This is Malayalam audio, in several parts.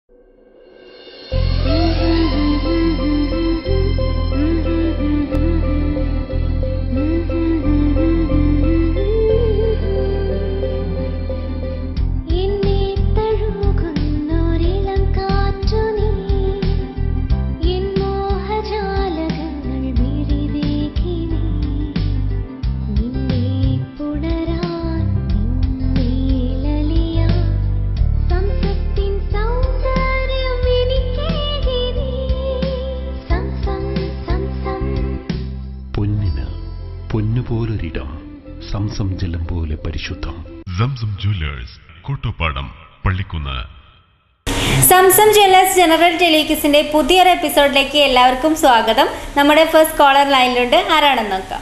എന്നെ തഴുകുന്നൊരിളം കാറ്റു നീ എൻ മോഹജാലകങ്ങൾ വിരിവേകി നീ നിന്നെ പുണരാൻ നിന്നേലലിയാൻ സംസത്തിൻ സൗന്ദര്യം എനിക്കേകി നീ സംസം സംസം പൊന്നിന് പൊന്നുപോലൊരിടം സംസം ജലം പോലെ പരിശുദ്ധം Zamzam jewellers Kottopadam Pallikkunnu Zamzam jewellers general ടെലിക്കിസിന്റെ പുതിയൊരു എപ്പിസോഡിലേക്ക് എല്ലാവർക്കും സ്വാഗതം നമ്മുടെ ഫസ്റ്റ് കോളർ ലൈനിലുണ്ട് ആരാണെന്ന് നോക്കാം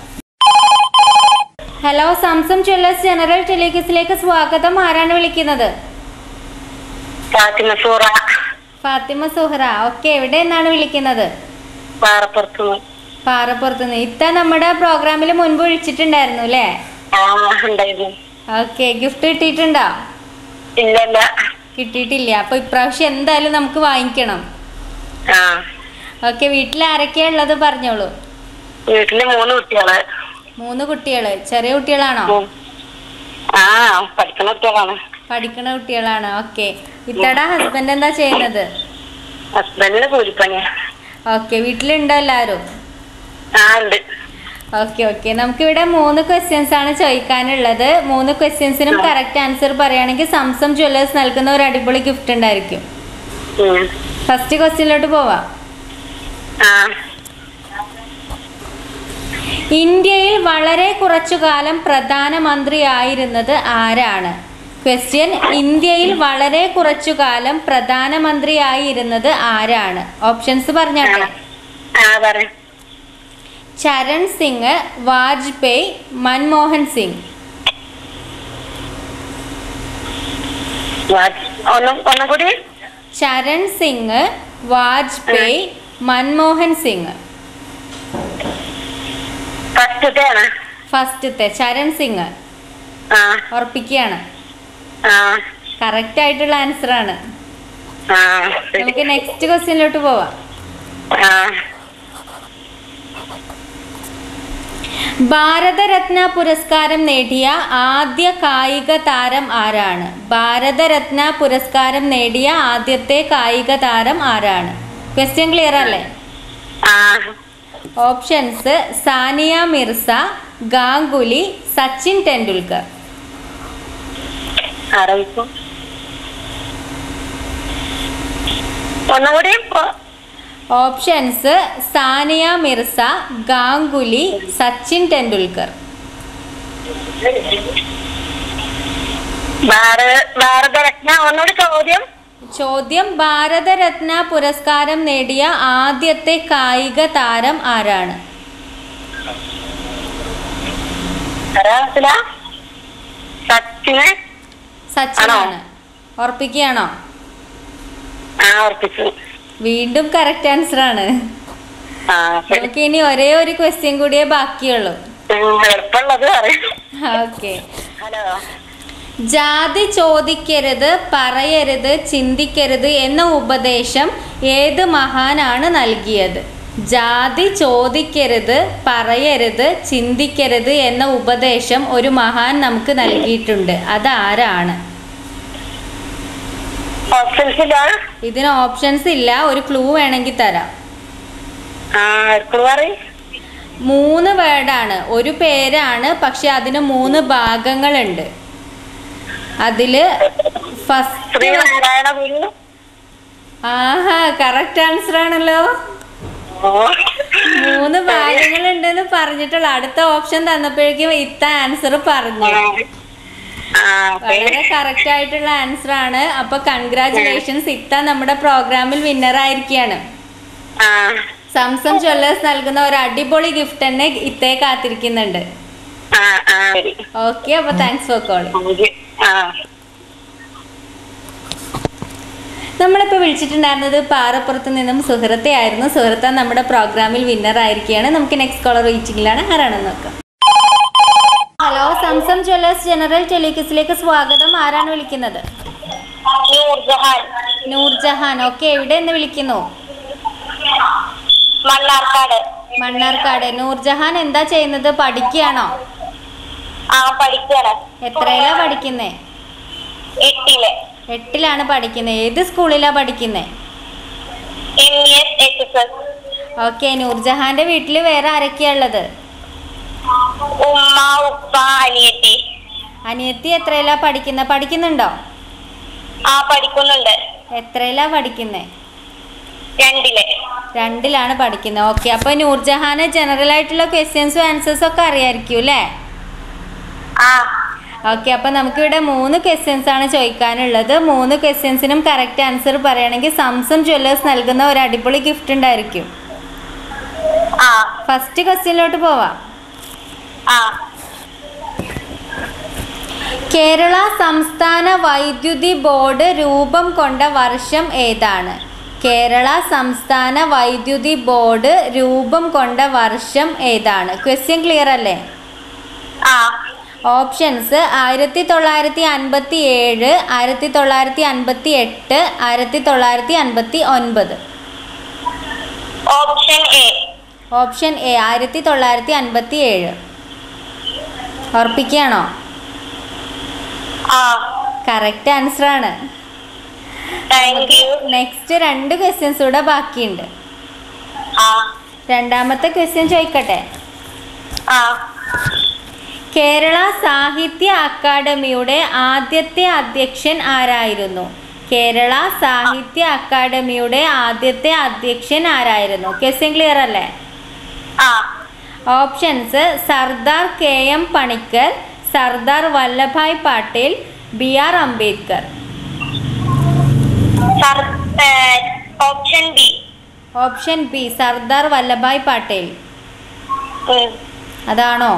ഹലോ സംസം ജ്വല്ലേഴ്സ് ജനറൽ ടെലിക്കിസിലേക്ക് സ്വാഗതം ആരാണ് വിളിക്കുന്നത് ഫാത്തിമ സൂറ ഫാത്തിമ സുഹറ ഓക്കെ എവിടെ നിന്നാണ് വിളിക്കുന്നത് പാറപ്പുറത്ത് പാറപ്പുറത്ത് നിന്ന് ഇത്ത നമ്മുടെ പ്രോഗ്രാമിൽ മുൻപ് വിളിച്ചിട്ടുണ്ടായിരുന്നു അല്ലേ ആ ഉണ്ടായിരുന്നു ഓക്കെ ഗിഫ്റ്റ് കിട്ടിയിട്ടുണ്ടോ ഇല്ല ഇല്ല കിട്ടിയിട്ടില്ല അപ്പൊ ഇപ്രാവശ്യം എന്തായാലും നമുക്ക് വാങ്ങിക്കണം ആ ഓക്കെ വീട്ടിൽ ആരൊക്കെയാ ഉള്ളത് പറഞ്ഞോളൂ വീട്ടില് മൂന്ന് കുട്ടികള് മൂന്ന് കുട്ടികള് ചെറിയ കുട്ടികളാണോ ഉം. ആ പഠിക്കുന്ന കുട്ടികളാണ് പഠിക്കുന്ന കുട്ടികളാണ് ഓക്കെ ഇത്തടെ ഹസ്ബൻഡ് എന്താ ചെയ്യുന്നത് ഹസ്ബൻഡിന് കൂലിപ്പണിയാ ഓക്കെ വീട്ടിലുണ്ടോ എല്ലാവരും ആ ഉണ്ട് ഓക്കെ ഓക്കെ നമുക്കിവിടെ മൂന്ന് ക്വസ്റ്റ്യൻസ് ആണ് ചോദിക്കാനുള്ളത് മൂന്ന് ക്വസ്റ്റ്യൻസിനും കറക്റ്റ് ആൻസർ പറയുകയാണെങ്കിൽ സംസം ജ്വല്ലേഴ്സ് നൽകുന്ന ഒരു അടിപൊളി ഗിഫ്റ്റ് ഉണ്ടായിരിക്കും ഉം. ഫസ്റ്റ് ക്വസ്റ്റ്യനിലോട്ട് പോവാം ആ ഇന്ത്യയിൽ വളരെ കുറച്ചു കാലം പ്രധാനമന്ത്രിയായിരുന്നത് ആരാണ് ക്വസ്റ്റ്യൻ ഇന്ത്യയിൽ വളരെ കുറച്ചു കാലം പ്രധാനമന്ത്രിയായിരുന്നത് ആരാണ് ഓപ്ഷൻസ് പറഞ്ഞാട്ടെ ആ പറ ചരൺ സിംഗ് വാജ്പേയി മൻമോഹൻ സിംഗ് ഒന്നും ഒന്നും കൂടി ചരൺ സിംഗ് വാജ്പേയി മൻമോഹൻ സിംഗ് ഫസ്റ്റത്തെ ആണ് ഫസ്റ്റത്തെ ചരൺ സിംഗ് ആ ഉറപ്പിക്കുകയാണ് ആ കറക്റ്റ് ആയിട്ടുള്ള ആൻസർ ആണ് ആ ശരി നമുക്ക് നെക്സ്റ്റ് ക്വസ്റ്റ്യനിലോട്ട് പോവാം ആ ഭാരതരത്ന പുരസ്കാരം നേടിയ ആദ്യ കായിക താരം ആരാണ് ഭാരതരത്ന പുരസ്കാരം നേടിയ ആദ്യത്തെ കായിക താരം ആരാണ് ക്വസ്റ്റ്യൻ ക്ലിയർ അല്ലേ ആ ഓപ്ഷൻസ് സാനിയ മിർസ ഗാംഗുലി സച്ചിൻ ടെണ്ടുൽക്കർ അറിയിക്കും ഒന്നും കൂടി ഒ- ഓപ്ഷൻസ് സാനിയ മിർസ ഗാംഗുലി സച്ചിൻ ടെണ്ടുൽക്കർ ഭാരത ഭാരതരത്ന ഒന്നുകൂടി ചോദ്യം ചോദ്യം ഭാരതരത്ന പുരസ്കാരം നേടിയ ആദ്യത്തെ കായിക താരം ആരാണ് അറിയാത്തില്ല സച്ചിന് സച്ചിനാണ് ഉറപ്പിക്കുകയാണോ ആ ഉറപ്പിച്ചു വീണ്ടും കറക്റ്റ് ആൻസർ ആണ് ആ ശരി നമുക്ക് ഇനി ഒരേ ഒരു ക്വസ്റ്റ്യൻ കൂടിയേ ബാക്കിയുള്ളൂ ഉം, എളുപ്പമുള്ളത് അറിയാം ഓക്കെ ഹലോ ജാതി ചോദിക്കരുത് പറയരുത് ചിന്തിക്കരുത് എന്ന ഉപദേശം ഏത് മഹാനാണ് നൽകിയത് ജാതി ചോദിക്കരുത് പറയരുത് ചിന്തിക്കരുത് എന്ന ഉപദേശം ഒരു മഹാൻ നമുക്ക് നൽകിയിട്ടുണ്ട് അതാരാണ് ഓപ്ഷൻസ് ഇല്ല ഇതിന് ഓപ്ഷൻസ് ഇല്ല ഒരു ക്ലൂ വേണമെങ്കിൽ തരാം ആ എപ്പോഴും പറയും മൂന്ന് വേർഡാണ് ഒരു പേരാണ് പക്ഷെ അതിന് മൂന്ന് ഭാഗങ്ങളുണ്ട് അതില് ഫസ്റ്റ് ശ്രീനാരായണ ഗുരു ആഹാ കറക്റ്റ് ആൻസർ ആണല്ലോ ഓ മൂന്ന് ഭാഗങ്ങളുണ്ടെന്ന് പറഞ്ഞിട്ടുള്ള അടുത്ത ഓപ്ഷൻ തന്നപ്പോഴേക്കും ഇത്ത ആൻസർ പറഞ്ഞു ആ വളരെ കറക്റ്റ് ആയിട്ടുള്ള ആൻസർ ആണ് അപ്പൊ കൺഗ്രാചുലേഷൻസ് ഇത്ത നമ്മുടെ പ്രോഗ്രാമിൽ വിന്നർ ആയിരിക്കുകയാണ് ആ സംസം ജ്വല്ലേഴ്സ് നൽകുന്ന ഒരു അടിപൊളി ഗിഫ്റ്റ് തന്നെ ഇത്തേ കാത്തിരിക്കുന്നുണ്ട് ആ ആ ശരി ഓക്കെ അപ്പൊ താങ്ക്സ് ഫോർ കോളിംഗ് ആ നമ്മളിപ്പോൾ വിളിച്ചിട്ടുണ്ടായിരുന്നത് പാറപ്പുറത്ത് നിന്നും സുഹൃത്തെ ആയിരുന്നു സുഹൃത്ത നമ്മുടെ പ്രോഗ്രാമിൽ വിന്നർ ആയിരിക്കുകയാണ് നമുക്ക് നെക്സ്റ്റ് കോളർ റീച്ചിങ്ങിലാണ് ആരാണെന്ന് നോക്കാം ഹലോ സംസം ജ്വല്ലേഴ്സ് ജനറൽ ടെലിക്കിസിലേക്ക് സ്വാഗതം ആരാണ് വിളിക്കുന്നത് നൂർജഹാൻ നൂർജഹാൻ ഓക്കെ എവിടെ നിന്ന് വിളിക്കുന്നു മണ്ണാർക്കാട് മണ്ണാർക്കാട് നൂർജഹാൻ എന്താ ചെയ്യുന്നത് പഠിക്കുകയാണോ ആ പഠിക്കാണ് എത്രയിലാ പഠിക്കുന്നേ എട്ടില് എട്ടിലാണ് പഠിക്കുന്നത് ഏത് സ്കൂളിലാ പഠിക്കുന്നേ M E S H S S okay നൂർജഹാന്റെ വീട്ടിൽ വേറെ ആരൊക്കെയാ ഉള്ളത് ഉമ്മ ഉപ്പ അനിയത്തി അനിയത്തി എത്രയിലാ പഠിക്കുന്നത് പഠിക്കുന്നുണ്ടോ ആ പഠിക്കുന്നുണ്ട് എത്രയിലാ പഠിക്കുന്നേ രണ്ടില് രണ്ടിലാണ് പഠിക്കുന്നത് ഓക്കെ അപ്പോൾ നൂർജഹാന് ജനറൽ ആയിട്ടുള്ള ക്വസ്റ്റ്യൻസും ആൻസേഴ്സും ഒക്കെ അറിയാമായിരിക്കും അല്ലേ ആ ഓക്കെ അപ്പോൾ നമുക്കിവിടെ മൂന്ന് ക്വസ്റ്റ്യൻസ് ആണ് ചോദിക്കാനുള്ളത് മൂന്ന് ക്വസ്റ്റ്യൻസിനും കറക്റ്റ് ആൻസർ പറയുകയാണെങ്കിൽ സംസം ജ്വല്ലേഴ്സ് നൽകുന്ന ഒരു അടിപൊളി ഗിഫ്റ്റ് ഉണ്ടായിരിക്കും ആ ഫസ്റ്റ് ക്വസ്റ്റ്യനിലോട്ട് പോവാം ആ കേരള സംസ്ഥാന വൈദ്യുതി ബോർഡ് രൂപം കൊണ്ട വർഷം ഏതാണ് കേരള സംസ്ഥാന വൈദ്യുതി ബോർഡ് രൂപം കൊണ്ട വർഷം ഏതാണ് ക്വസ്റ്റ്യൻ ക്ലിയർ അല്ലേ ആ ഓപ്ഷൻസ് ആയിരത്തി തൊള്ളായിരത്തി അൻപത്തി ഏഴ് ആയിരത്തി തൊള്ളായിരത്തി അൻപത്തി എട്ട് ആയിരത്തി തൊള്ളായിരത്തി അൻപത്തി ഒൻപത് ഓപ്ഷൻ എ ഓപ്ഷൻ എ ആയിരത്തി തൊള്ളായിരത്തി അൻപത്തി ഏഴ് ഉറപ്പിക്കുകയാണോ ആ കറക്റ്റ് ആൻസർ ആണ് താങ്ക് യു നെക്സ്റ്റ് രണ്ട് ക്വസ്റ്റ്യൻസ് കൂടെ ബാക്കിയുണ്ട് ആ രണ്ടാമത്തെ ക്വസ്റ്റ്യൻ ചോദിക്കട്ടെ ആ കേരള സാഹിത്യ അക്കാദമിയുടെ ആദ്യത്തെ അധ്യക്ഷൻ ആരായിരുന്നു കേരള സാഹിത്യ അക്കാദമിയുടെ ആദ്യത്തെ അധ്യക്ഷൻ ആരായിരുന്നു ക്വസ്റ്റ്യൻ ക്ലിയർ അല്ലേ ആ options Sardar K M Panikkar Sardar Vallabhbhai Patel B R Ambedkar sir option B option B Sardar Vallabhbhai Patel അതാണോ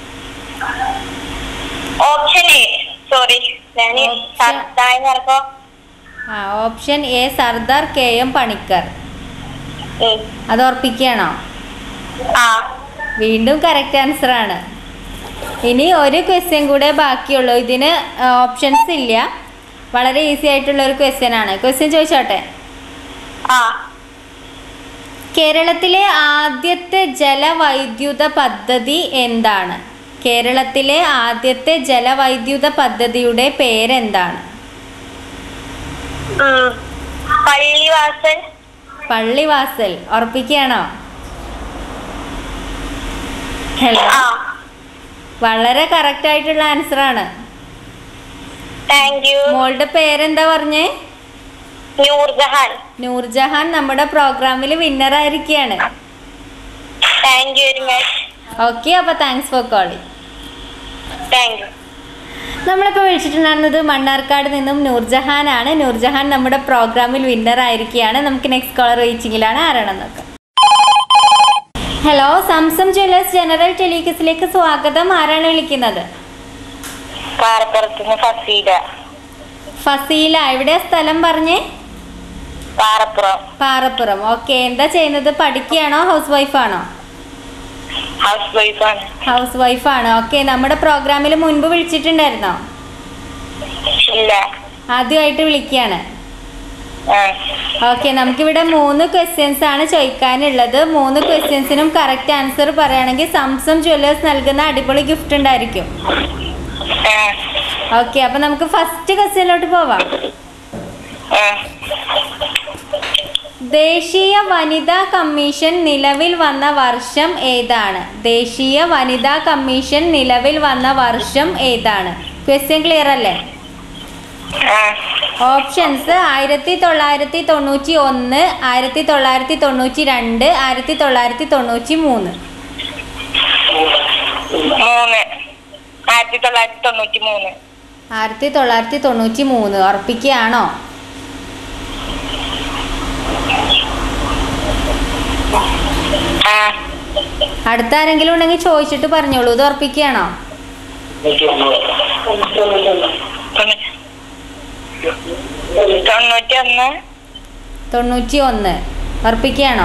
ഓപ്ഷൻ എ സോറി ഞാൻ Option- സർദായി നടക്കോ ആ option A Sardar K M Panikkar അത് ഉറപ്പിക്കുകയാണോ ആ വീണ്ടും കറക്റ്റ് ആൻസർ ആണ് ഇനി ഒരു ക്വസ്റ്റ്യൻ കൂടെ ബാക്കിയുള്ളൂ ഇതിന് ഓപ്ഷൻസ് ഇല്ല വളരെ ഈസി ആയിട്ടുള്ള ഒരു ക്വസ്റ്റ്യൻ ആണ് ക്വസ്റ്റ്യൻ ചോദിച്ചോട്ടെ ആ കേരളത്തിലെ ആദ്യത്തെ ജലവൈദ്യുത പദ്ധതി എന്താണ് കേരളത്തിലെ ആദ്യത്തെ ജലവൈദ്യുത പദ്ധതിയുടെ പേരെന്താണ് ഉം. പള്ളിവാസൽ പള്ളിവാസൽ ഉറപ്പിക്കുകയാണോ ഹലോ ആ വളരെ കറക്റ്റ് ആയിട്ടുള്ള ആൻസർ ആണ് താങ്ക് യു മോളുടെ പേരെന്താ പറഞ്ഞേ നൂർജഹാൻ നൂർജഹാൻ നമ്മുടെ പ്രോഗ്രാമിൽ വിന്നർ ആയിരിക്കുകയാണ് thank you very much okay അപ്പോൾ thanks for calling thank you നമ്മളിപ്പോൾ വിളിച്ചിട്ടുണ്ടായിരുന്നത് മണ്ണാർക്കാട് നിന്നും നൂർജഹാൻ ആണ് നൂർജഹാൻ നമ്മുടെ പ്രോഗ്രാമിൽ വിന്നർ ആയിരിക്കുകയാണ് നമുക്ക് നെക്സ്റ്റ് കോളർ റീച്ചിങ്ങിലാണ് ആരാണെന്ന് നോക്കാം ഹലോ സംസം ജ്വല്ലേഴ്സ് ജനറൽ ടെലിക്കസിലേക്ക് സ്വാഗതം ആരാണ് വിളിക്കുന്നത് പാറപ്പുറത്തുനിന്ന് ഫസീല ഫസീല എവിടെയാ സ്ഥലം പറഞ്ഞേ പാറപ്പുറം പാറപ്പുറം ഓക്കെ എന്താ ചെയ്യുന്നത് പഠിക്കുകയാണോ ഹൗസ് വൈഫാണോ ഹൗസ് വൈഫാണ് ഹൗസ് വൈഫാണ് ഓക്കെ നമ്മുടെ പ്രോഗ്രാമിൽ മുൻപ് വിളിച്ചിട്ടുണ്ടായിരുന്നോ ഇല്ല ആദ്യമായിട്ട് വിളിക്കുകയാണ് ആ ഓക്കെ നമുക്കിവിടെ മൂന്ന് ക്വസ്റ്റ്യൻസ് ആണ് ചോദിക്കാനുള്ളത് മൂന്ന് ക്വസ്റ്റ്യൻസിനും കറക്റ്റ് ആൻസർ പറയുകയാണെങ്കിൽ സംസം ജ്വല്ലേഴ്സ് നൽകുന്ന അടിപൊളി ഗിഫ്റ്റ് ഉണ്ടായിരിക്കും ആ ഓക്കെ അപ്പൊ നമുക്ക് ഫസ്റ്റ് ക്വസ്റ്റ്യനിലോട്ട് പോവാം ആ ദേശീയ വനിതാ കമ്മീഷൻ നിലവിൽ വന്ന വർഷം ഏതാണ് ദേശീയ വനിതാ കമ്മീഷൻ നിലവിൽ വന്ന വർഷം ഏതാണ് ക്വസ്റ്റ്യൻ ക്ലിയർ അല്ലേ ആ ഓപ്ഷൻസ് ആയിരത്തി തൊള്ളായിരത്തി തൊണ്ണൂറ്റി ഒന്ന് ആയിരത്തി തൊള്ളായിരത്തി തൊണ്ണൂറ്റി രണ്ട് ആയിരത്തി തൊള്ളായിരത്തി തൊണ്ണൂറ്റി മൂന്ന് മൂന്ന് ആയിരത്തി തൊള്ളായിരത്തി തൊണ്ണൂറ്റി മൂന്ന് ആയിരത്തി തൊള്ളായിരത്തി തൊണ്ണൂറ്റി മൂന്ന് ഉറപ്പിക്കുകയാണോ ആ അടുത്ത ആരെങ്കിലും ഉണ്ടെങ്കിൽ ചോദിച്ചിട്ട് പറഞ്ഞോളൂ ഇത് ഉറപ്പിക്കുകയാണോ തൊണ്ണൂറ്റി ഒന്ന് തൊണ്ണൂറ്റി ഒന്ന് ഉറപ്പിക്കുകയാണോ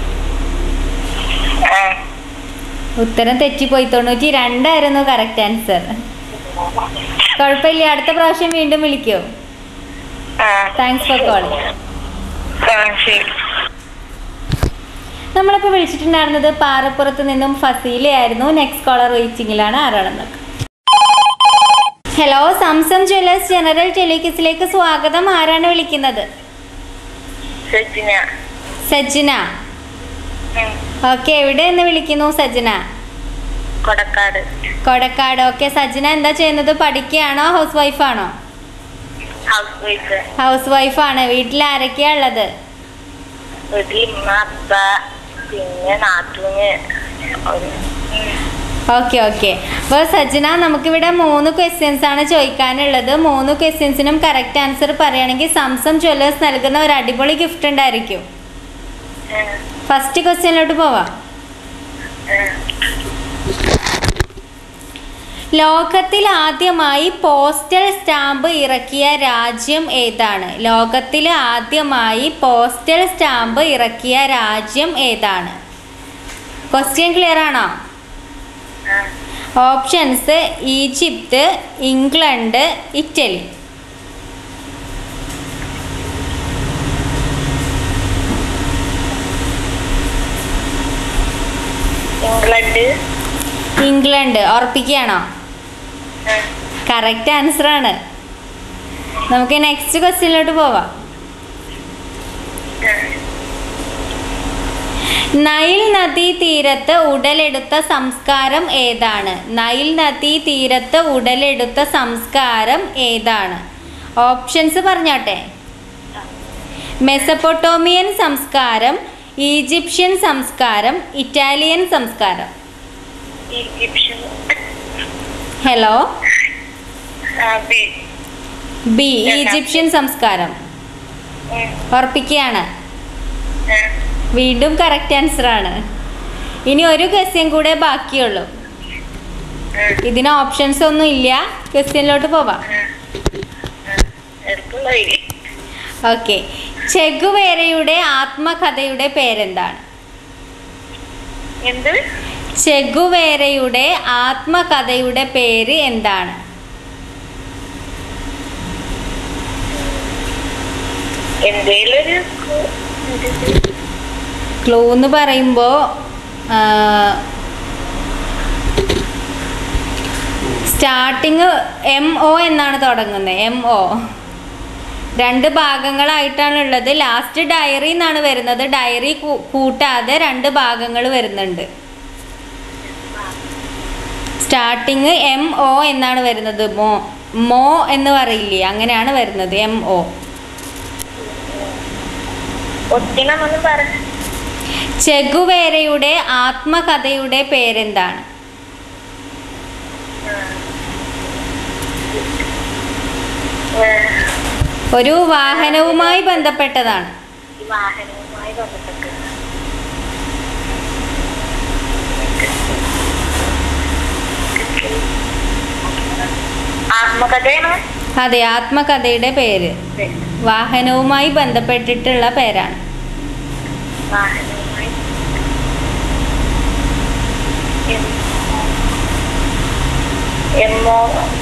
ആ ഉത്തരം തെറ്റിപ്പോയി തൊണ്ണൂറ്റി രണ്ടായിരുന്നു കറക്റ്റ് ആൻസർ കുഴപ്പമില്ല അടുത്ത പ്രാവശ്യം വീണ്ടും വിളിക്കൂ ആ താങ്ക്സ് ഫോർ കോളിംഗ് ആ ശരി നമ്മളിപ്പോൾ വിളിച്ചിട്ടുണ്ടായിരുന്നത് പാറപ്പുറത്ത് നിന്നും ഫസീലയായിരുന്നു നെക്സ്റ്റ് കോളർ വെയിറ്റിംഗിലാണ് ആരാണെന്ന് നോക്കാം ഹലോ സംസം ജ്വല്ലേഴ്സ് ജനറൽ ടെലിക്കിസിലേക്ക് സ്വാഗതം ആരാണ് വിളിക്കുന്നത് സജിന സജ്ജന ഉം. ഓക്കെ എവിടെ നിന്ന് വിളിക്കുന്നു സജ്ജന കൊടക്കാട് കൊടക്കാട് ഓക്കെ സജ്ജന എന്താ ചെയ്യുന്നത് പഠിക്കുകയാണോ ഹൗസ് വൈഫാണോ ഹൗസ് വൈഫ് ഹൗസ് വൈഫാണ് വീട്ടിൽ ആരൊക്കെയാ ഉള്ളത് വീട്ടിൽ ഇമ്മ അപ്പ പിന്നെ നാത്തൂന് ഒരു ഉം. ഓക്കെ ഓക്കെ അപ്പോൾ സജ്ജന നമുക്കിവിടെ മൂന്ന് ക്വസ്റ്റ്യൻസ് ആണ് ചോദിക്കാനുള്ളത് മൂന്ന് ക്വസ്റ്റ്യൻസിനും കറക്റ്റ് ആൻസർ പറയുകയാണെങ്കിൽ സംസം ജ്വല്ലേഴ്സ് നൽകുന്ന ഒരു അടിപൊളി ഗിഫ്റ്റ് ഉണ്ടായിരിക്കും ഉം. ഫസ്റ്റ് ക്വസ്റ്റ്യനിലോട്ട് പോവാം ഉം. ലോകത്തിൽ ആദ്യമായി പോസ്റ്റൽ സ്റ്റാമ്പ് ഇറക്കിയ രാജ്യം ഏതാണ് ലോകത്തിൽ ആദ്യമായി പോസ്റ്റൽ സ്റ്റാമ്പ് ഇറക്കിയ രാജ്യം ഏതാണ് ക്വസ്റ്റ്യൻ ക്ലിയർ ആണോ ആ. Options Egypt England Italy England England ഉറപ്പിക്കുകയാണോ ഉം. കറക്റ്റ് ആൻസർ ആണ് നമുക്ക് നെക്സ്റ്റ് ക്വസ്റ്റ്യനിലോട്ട് പോവാം ഉം. നൈൽ നദീ തീരത്ത് ഉടലെടുത്ത സംസ്കാരം ഏതാണ് നൈൽ നദീ തീരത്ത് ഉടലെടുത്ത സംസ്കാരം ഏതാണ് ഓപ്ഷൻസ് പറഞ്ഞോട്ടെ മെസപ്പൊട്ടോമിയൻ സംസ്കാരം ഈജിപ്ഷ്യൻ സംസ്കാരം ഇറ്റാലിയൻ സംസ്കാരം ഈജിപ്ഷ്യൻ ഹലോ ആ, ബി. ബി ഈജിപ്ഷ്യൻ സംസ്കാരം ഉം. ഉറപ്പിക്കുകയാണ് ഉം. വീണ്ടും കറക്റ്റ് ആൻസർ ആണ് ഇനി ഒരു ക്വസ്റ്റ്യൻ കൂടെ ബാക്കിയുള്ളൂ ഉം. ഇതിന് ഓപ്ഷൻസ് ഒന്നും ഇല്ല ക്വസ്റ്റ്യനിലോട്ട് പോവാം എളുപ്പമുള്ളതായി. ഓക്കെ ചെഗുവേരയുടെ ആത്മകഥയുടെ പേരെന്താണ് എന്ത് ചെഗുവേരയുടെ ആത്മകഥയുടെ പേര് എന്താണ് എന്തേലും ഒരു ക്ലൂ എന്ന് പറയുമ്പോൾ സ്റ്റാർട്ടിങ് എം ഒ എന്നാണ് തുടങ്ങുന്നത് എം ഒ രണ്ട് ഭാഗങ്ങളായിട്ടാണ് ഉള്ളത് ലാസ്റ്റ് ഡയറി എന്നാണ് വരുന്നത് ഡയറി കൂട്ടാതെ രണ്ട് ഭാഗങ്ങൾ വരുന്നുണ്ട് സ്റ്റാർട്ടിങ് എം ഒ എന്നാണ് വരുന്നത് മോ മോ എന്ന് പറയില്ലേ അങ്ങനെയാണ് വരുന്നത് എം ഒ ഒത്തിനൊന്നും പറ ചെഗുവേരയുടെ ആത്മകഥയുടെ പേരെന്താണ് ഒരു വാഹനവുമായി ബന്ധപ്പെട്ടതാണ് ഈ വാഹനവുമായി ബന്ധപ്പെട്ട് ആത്മകഥയാണ് അതെ ആത്മകഥയുടെ പേര് വാഹനവുമായി ബന്ധപ്പെട്ടിട്ടുള്ള പേരാണ് വാഹനവുമായി എം- എമ്മോ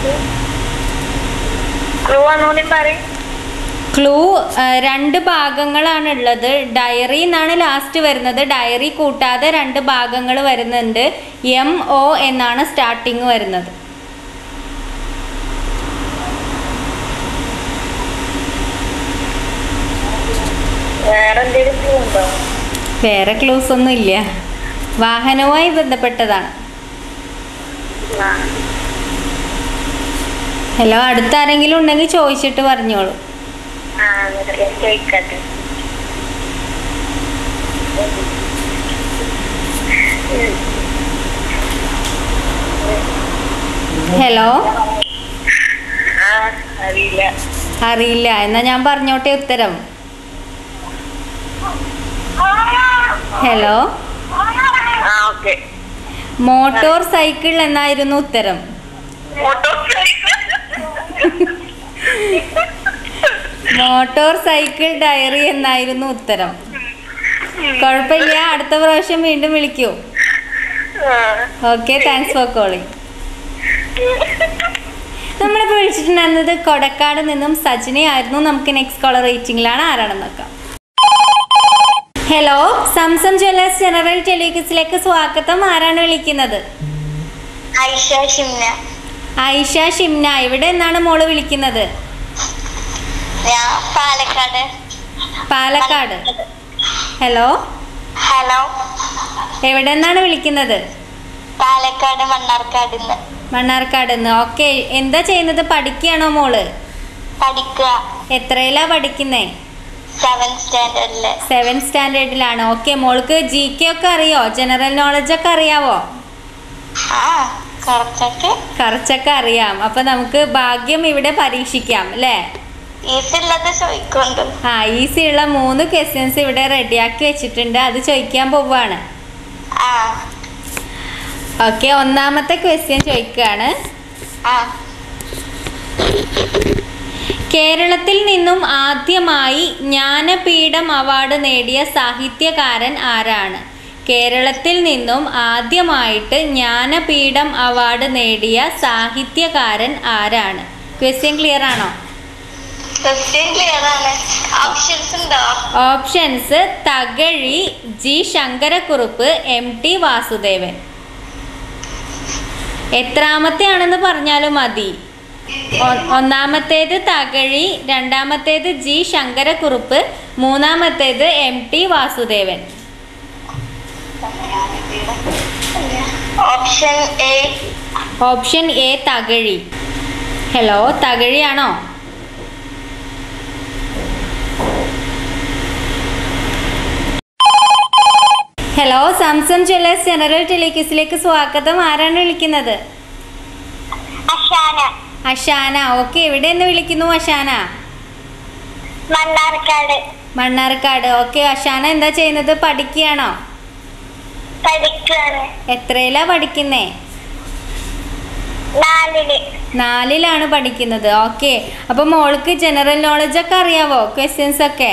ക്ലൂ ഒന്നുകൂടി പറയും ക്ലൂ ആ, രണ്ട് ഭാഗങ്ങളാണ് ഉള്ളത് ഡയറി എന്നാണ് ലാസ്റ്റ് വരുന്നത് ഡയറി കൂട്ടാതെ രണ്ട് ഭാഗങ്ങൾ വരുന്നുണ്ട് എം ഒ എന്നാണ് സ്റ്റാർട്ടിങ് വരുന്നത് വേറെ എന്തെങ്കിലും ക്ലൂ ഉണ്ടോ വേറെ ക്ലൂസ് ഒന്നും ഇല്ല വാഹനവുമായി ബന്ധപ്പെട്ടതാണ് ആ. ഹലോ അടുത്ത ആരെങ്കിലും ഉണ്ടെങ്കിൽ ചോദിച്ചിട്ട് പറഞ്ഞോളൂ ആ എന്നിട്ട് ചോദിക്കട്ടെ ഹലോ ആ അറിയില്ല അറിയില്ല എന്നാ ഞാൻ പറഞ്ഞോട്ടെ ഉത്തരം ഹലോ ആ ഓക്കെ മോട്ടോർ സൈക്കിൾ എന്നായിരുന്നു ഉത്തരം മോട്ടോർ മോട്ടോർ സൈക്കിൾ ഡയറി എന്നായിരുന്നു ഉത്തരം കുഴപ്പമില്ല അടുത്ത പ്രാവശ്യം വീണ്ടും വിളിക്കൂ ഓക്കെ താങ്ക്സ് ഫോർ കോളിംഗ് നമ്മളിപ്പോൾ വിളിച്ചിട്ടുണ്ടായിരുന്നത് കൊടക്കാട് നിന്നും സജിനയായിരുന്നു നമുക്ക് നെക്സ്റ്റ് കോളർ റേറ്റിംഗിലാണ് ആരാണെന്ന് നോക്കാം ഹലോ സംസം ജ്വല്ലേഴ്സ് ജനറൽ ടെലിവിസിലേക്ക് സ്വാഗതം ആരാണ് വിളിക്കുന്നത് ഐഷ ഷിംന ഐഷ ഷിംന ഇവിടെ നിന്നാണ് മോള് വിളിക്കുന്നത് ഞാൻ പാലക്കാട് പാലക്കാട് ഹലോ ഹലോ എവിടെ നിന്നാണ് വിളിക്കുന്നത് പാലക്കാട് മണ്ണാർക്കാട് നിന്ന് മണ്ണാർക്കാട് നിന്ന് ഓക്കെ എന്താ ചെയ്യുന്നത് പഠിക്കുകയാണോ മോള് പഠിക്കുക എത്രയിലാ പഠിക്കുന്നേ സെവൻ സ്റ്റാൻഡേർഡില് സെവൻ സ്റ്റാൻഡേർഡിലാണ് ഓക്കെ മോൾക്ക് ജി കെ ഒക്കെ അറിയോ ജനറൽ നോളജ് ഒക്കെ അറിയാവോ ആ കുറച്ചൊക്കെ കുറച്ചൊക്കെ അറിയാം അപ്പൊ നമുക്ക് ഭാഗ്യം ഇവിടെ പരീക്ഷിക്കാം അല്ലേ ഈസുള്ളത് ചോദിക്കൊണ്ട് ആ ഈസി ഉള്ള മൂന്ന് ക്വസ്റ്റ്യൻസ് ഇവിടെ റെഡിയാക്കി വെച്ചിട്ടുണ്ട് അത് ചോദിക്കാൻ പോവാണ് ആ ഓക്കെ ഒന്നാമത്തെ ക്വസ്റ്റ്യൻ ചോദിക്കുകയാണ് ആ കേരളത്തിൽ നിന്നും ആദ്യമായി ജ്ഞാനപീഠം അവാർഡ് നേടിയ സാഹിത്യകാരൻ ആരാണ് കേരളത്തിൽ നിന്നും ആദ്യമായിട്ട് ജ്ഞാനപീഠം അവാർഡ് നേടിയ സാഹിത്യകാരൻ ആരാണ് ക്വസ്റ്റ്യൻ ക്ലിയർ ആണോ ക്വസ്റ്റ്യൻ ക്ലിയർ ആണ് ഓപ്ഷൻസ് ഉണ്ടോ options Thakazhi G Sankarakurup M T Vasudevan എത്രാമത്തെ ആണെന്ന് പറഞ്ഞാലും മതി ഒ- ഒന്നാമത്തേത് തകഴി രണ്ടാമത്തേത് ജി ശങ്കരക്കുറുപ്പ് മൂന്നാമത്തേത് M T Vasudevan option A option A Thakazhi hello തകഴിയാണോ ഹലോ സാംസം ജ്വല്ലേഴ്സ് ജനറൽ ടെലിക്യൂസിലേക്ക് സ്വാഗതം ആരാണ് വിളിക്കുന്നത് അഷാന അഷാന ഓക്കെ എവിടെ നിന്ന് വിളിക്കുന്നു അഷാന മണ്ണാർക്കാട് മണ്ണാർക്കാട് ഓക്കെ അഷാന എന്താ ചെയ്യുന്നത് പഠിക്കുകയാണോ പഠിക്കുകയാണ് എത്രയിലാ പഠിക്കുന്നേ നാലില് നാലിലാണ് പഠിക്കുന്നത് ഓക്കെ അപ്പൊ മോൾക്ക് ജനറൽ നോളജ് ഒക്കെ അറിയാവോ ക്വസ്റ്റ്യൻസ് ഒക്കെ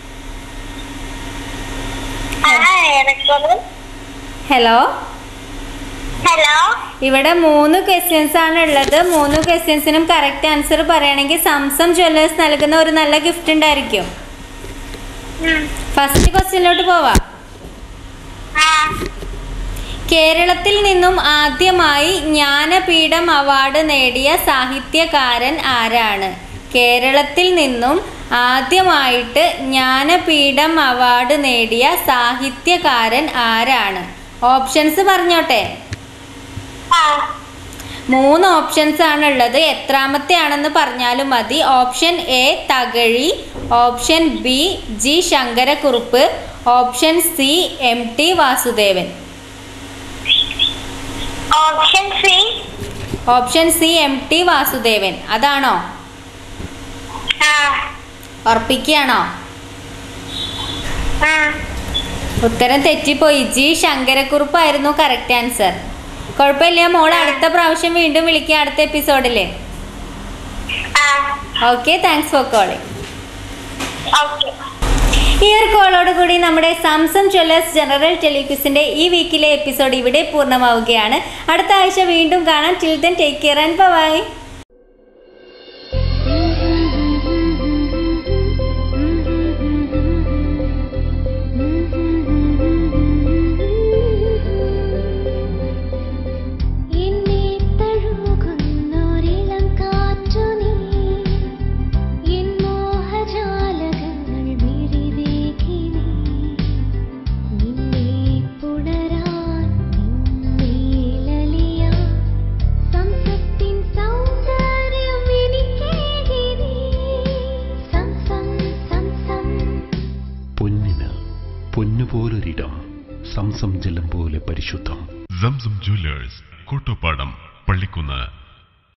ആ എനക്കൊന്ന് ഹലോ ഹലോ ഇവിടെ മൂന്ന് ക്വസ്റ്റ്യൻസ് ആണ് ഉള്ളത് മൂന്ന് ക്വസ്റ്റ്യൻസിനും കറക്റ്റ് ആൻസർ പറയുകയാണെങ്കിൽ സംസം ജ്വല്ലേഴ്സ് നൽകുന്ന ഒരു നല്ല ഗിഫ്റ്റ് ഉണ്ടായിരിക്കും ഫസ്റ്റ് ക്വസ്റ്റ്യനിലോട്ട് പോവാം ആ കേരളത്തിൽ നിന്നും ആദ്യമായി ജ്ഞാനപീഠം അവാർഡ് നേടിയ സാഹിത്യകാരൻ ആരാണ് കേരളത്തിൽ നിന്നും ആദ്യമായിട്ട് ജ്ഞാനപീഠം അവാർഡ് നേടിയ സാഹിത്യകാരൻ ആരാണ് ഓപ്ഷൻസ് പറഞ്ഞോട്ടെ ആ മൂന്ന് ഓപ്ഷൻസ് ആണ് ഉള്ളത് എത്രാമത്തെ ആണെന്ന് പറഞ്ഞാലും മതി option A Thakazhi option B G Sankarakurup option C M T Vasudevan option C option C M T Vasudevan അതാണോ ആ ഉറപ്പിക്കുകയാണോ ആ ഉത്തരം തെറ്റിപ്പോയി ജി ശങ്കരക്കുറുപ്പായിരുന്നു കറക്റ്റ് ആൻസർ കുഴപ്പമില്ല മോൾ അടുത്ത പ്രാവശ്യം വീണ്ടും വിളിക്കുക അടുത്ത എപ്പിസോഡിൽ ആ okay thanks for calling okay ഈ ഒരു കോളോട് കൂടി നമ്മുടെ സാംസങ് ജ്വല്ലേഴ്സ് ജനറൽ ടെലിക്യൂസിന്റെ ഈ വീക്കിലെ എപ്പിസോഡ് ഇവിടെ പൂർണ്ണമാവുകയാണ് അടുത്ത ആഴ്ച വീണ്ടും കാണാം till then take care and bye എന്നെ തഴുകുന്നൊരിളം കാറ്റു നീ എൻ മോഹജാലകങ്ങൾ വിരിവേകി നീ നിന്നെ പുണരാൻ നിന്നേലലിയാൻ സംസത്തിൻ സൗന്ദര്യം എനിക്കേകി നീ സംസം സംസം പൊന്നിന് പൊന്നുപോലൊരിടം സംസം ജലം പോലെ പരിശുദ്ധം സംസം ജ്വല്ലേഴ്സ് കോട്ടോപ്പാടം പള്ളിക്കുന്ന്